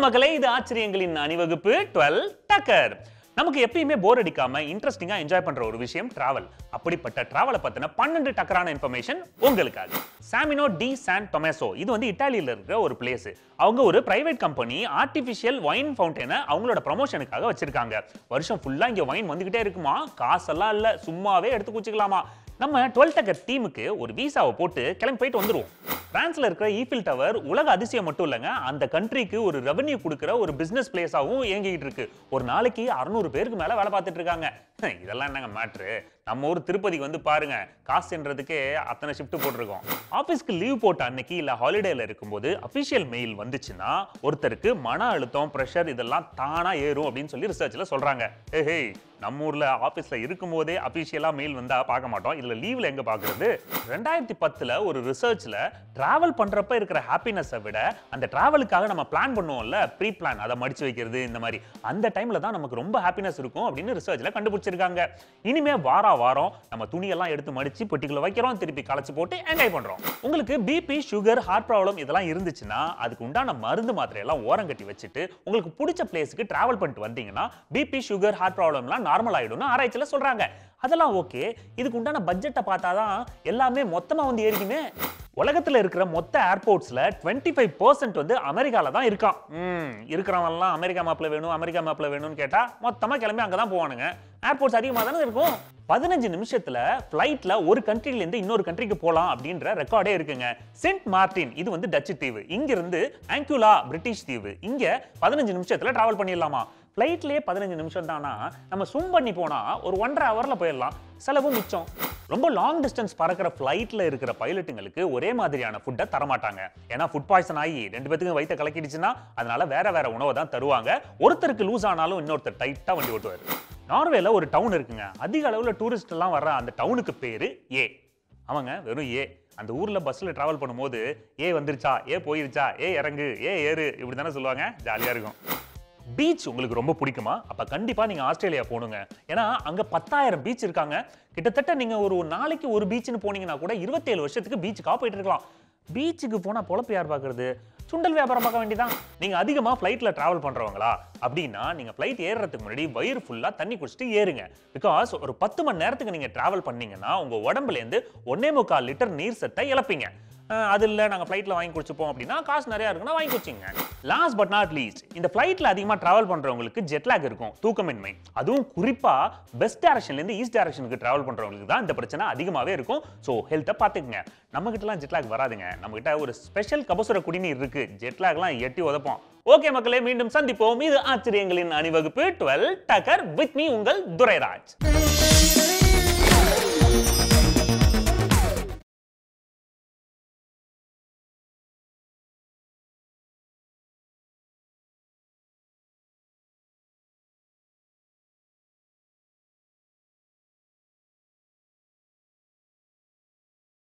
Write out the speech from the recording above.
மக்களே இது ஆச்சரியங்களின் அணிவகுப்பு டுவெல் டக்கர் நமக்கு எப்பயுமே போர் அடிக்காம இன்ட்ரெஸ்டிங்கா என்ஜாய் பண்ற ஒரு விஷயம் டிராவல் அப்படிப்பட்ட டிராவலை பத்தின பன்னெண்டு டக்கரான இன்ஃபர்மேஷன் உங்களுக்காக சாமினோ டி சான் டொமேசோ இது வந்து இட்டாலியில இருக்கிற ஒரு பிளேஸ் அவங்க ஒரு பிரைவேட் கம்பெனி ஆர்டிஃபிஷியல் ஒயின் ஃபவுண்டனை அவங்களோட ப்ரமோஷனுக்காக வச்சிருக்காங்க வருஷம் ஃபுல்லா இங்க ஒயின் வந்துகிட்டே இருக்குமா காசெல்லாம் இல்ல சும்மாவே எடுத்து குச்சிக்கலாமா நம்ம டுவெல் டக்கர் டீமுக்கு ஒரு விசாவை போட்டு கிளம்பி போயிட்டு வந்துருவோம் பிரான்ஸ்ல இருக்கிற ஈஃபில் டவர் உலக அதிசயம் மட்டும் இல்லைங்க அந்த கண்ட்ரிக்கு ஒரு ரெவன்யூ கொடுக்குற ஒரு பிசினஸ் பிளேஸாகவும் இயங்கிட்டு இருக்கு ஒரு நாளைக்கு அறுநூறு பேருக்கு மேல வேலை பார்த்துட்டு இருக்காங்க இதெல்லாம் என்னங்க மேட்ரு நம்ம ஊர் திருப்பதிக்கு வந்து பாருங்க காசுன்றதுக்கே அத்தனை ஷிஃப்ட் போட்டிருக்கோம் ஆஃபீஸ்க்கு லீவ் போட்ட அன்னைக்கு இல்ல ஹாலிடேல இருக்கும்போது அபிஷியல் மெயில் வந்துச்சுன்னா ஒருத்தருக்கு மன அழுத்தம் ப்ரெஷர் இதெல்லாம் தானா ஏறும் அப்படின்னு சொல்லி ரிசர்ச்ல சொல்றாங்க ஏஹே நம்ம ஊர்ல ஆபீஸ்ல இருக்கும்போதே அபிஷியலா மெயில் வந்தா பார்க்க மாட்டோம் இதுல லீவ்ல எங்க பாக்குறது ரெண்டாயிரத்தி பத்துல ஒரு ரிசர்ச்ல டிராவல் பண்றப்ப இருக்கிற ஹாப்பினஸை விட அந்த டிராவலுக்காக நம்ம பிளான் பண்ணுவோம்ல ப்ரீ பிளான் அதை மடிச்சு வைக்கிறது இந்த மாதிரி அந்த டைம்ல தான் நமக்கு ரொம்ப ஹாப்பினஸ் இருக்கும் அப்படின்னு ரிசர்ச்ல கண்டுபிடிச்சிருக்காங்க இனிமே வாரா வாரம் நம்ம துணியெல்லாம் எடுத்து மடிச்சு பெட்டிக்குள்ள வைக்கிறோம் திருப்பி களைச்சு போட்டு என்ஜாய் பண்றோம் உங்களுக்கு பிபி சுகர் ஹார்ட் ப்ராப்ளம் இதெல்லாம் இருந்துச்சுன்னா அதுக்கு உண்டான மருந்து மாத்திரை எல்லாம் ஓரம் கட்டி வச்சுட்டு உங்களுக்கு பிடிச்ச பிளேஸுக்கு டிராவல் பண்ணிட்டு வந்தீங்கன்னா பிபி சுகர் ஹார்ட் ப்ராப்ளம்லாம் நார்மல் ஆயிடும்னு ஆராய்ச்சியில சொல்றாங்க அதெல்லாம் ஓகே இதுக்கு உண்டான பட்ஜெட்டை பார்த்தாதான் எல்லாமே மொத்தமா வந்து ஏறிக்குமே உலகத்துல இருக்கிற மொத்த ஏர்போர்ட்ஸ்ல 25% ஃபைவ் பர்சன்ட் வந்து அமெரிக்கால தான் இருக்கான் ம் இருக்கிறவன்லாம் அமெரிக்கா மேப்ல வேணும் அமெரிக்கா மேப்ல வேணும்னு கேட்டா மொத்தமா கிளம்பி அங்க தான் போவானுங்க ஏர்போர்ட்ஸ் அதிகமாக தானே இருக்கும் பதினஞ்சு நிமிஷத்துல ஃப்ளைட்ல ஒரு கண்ட்ரில இருந்து இன்னொரு கண்ட்ரிக்கு போலாம் அப்படின்ற ரெக்கார்டே இருக்குங்க சென்ட் மார்டின் இது வந்து டச்சு தீவு இங்க இருந்து ஆங்குலா பிரிட்டிஷ் தீவு இங்க பதினஞ்சு நிமிஷத்துல டிராவல் பண்ணிடலாமா ஃப்ளைட்லயே பதினஞ்சு நிமிஷம் தானா நம்ம ஸ்விம் பண்ணி போனா ஒரு ஒன்றரை ஹவர்ல போயிடலாம் செலவு மிச்சம் ரொம்ப லாங் டிஸ்டன்ஸ் பறக்கிற ஃப்ளைட்ல இருக்கிற பைலட்டுங்களுக்கு ஒரே மாதிரியான ஃபுட்டை தரமாட்டாங்க ஏன்னா ஃபுட் பாய்சன் ஆகி ரெண்டு பேத்துக்கும் வயிற்ற கலக்கிடுச்சுன்னா அதனால வேற வேற உணவை தான் தருவாங்க ஒருத்தருக்கு லூஸ் ஆனாலும் இன்னொருத்தர் டைட்டா வண்டி ஓட்டுவார் நார்வேல ஒரு டவுன் இருக்குங்க அதிக அளவுல டூரிஸ்ட் எல்லாம் வர்ற அந்த டவுனுக்கு பேரு ஏ அவங்க வெறும் ஏ அந்த ஊர்ல பஸ்ல டிராவல் பண்ணும்போது ஏ வந்துருச்சா ஏ போயிருச்சா ஏ இறங்கு ஏ ஏறு இப்படி தானே சொல்லுவாங்க ஜாலியா இருக்கும் பீச் உங்களுக்கு ரொம்ப பிடிக்குமா அப்ப கண்டிப்பா நீங்க ஆஸ்திரேலியா போகணுங்க ஏன்னா அங்க பத்தாயிரம் பீச் இருக்காங்க கிட்டத்தட்ட நீங்க ஒரு நாளைக்கு ஒரு பீச்னு போனீங்கன்னா கூட இருபத்தேழு வருஷத்துக்கு பீச்சுக்காக போயிட்டு இருக்கலாம் பீச்சுக்கு போனா பொழப்பு யார் பார்க்கறது சுண்டல் வியாபாரம் பார்க்க வேண்டியதான் நீங்க அதிகமா ஃப்ளைட்ல டிராவல் பண்றவங்களா அப்படின்னா நீங்க ஃப்ளைட் ஏறுறதுக்கு முன்னாடி வயிறு ஃபுல்லா தண்ணி குடிச்சிட்டு ஏறுங்க பிகாஸ் ஒரு பத்து மணி நேரத்துக்கு நீங்க டிராவல் பண்ணீங்கன்னா உங்க உடம்புல இருந்து ஒன்னே முக்கால் லிட்டர் நீர் சத்தை இழப்பீங்க அஹ் அது இல்லை நாங்கள் ஃப்ளைட்டில் வாங்கி குடிச்சுப்போம் அப்படின்னா காசு நிறையா இருக்குன்னா வாங்கி குடிச்சிங்க லாஸ்ட் பட் நாட் லீஸ்ட் இந்த ஃப்ளைட்டில் அதிகமாக ட்ராவல் பண்ணுறவங்களுக்கு ஜெட்லாக் இருக்கும் தூக்கமின்மை அதுவும் குறிப்பாக பெஸ்ட் டேரக்ஷன்லேருந்து ஈஸ்ட் டேரக்ஷனுக்கு ட்ராவல் பண்ணுறவங்களுக்கு தான் இந்த பிரச்சனை அதிகமாகவே இருக்கும் ஸோ ஹெல்த்தை பார்த்துக்குங்க நம்மகிட்டலாம் ஜெட்லாக் வராதுங்க நம்மகிட்ட ஒரு ஸ்பெஷல் கபசுர குடிநீர் இருக்கு ஜெட்லாக்லாம் எட்டி உதப்போம் ஓகே மக்களே மீண்டும் சந்திப்போம் இது ஆச்சரியங்களின் அணிவகுப்பு டுவெல் டக்கர் வித் மீ உங்கள் துரைராஜ்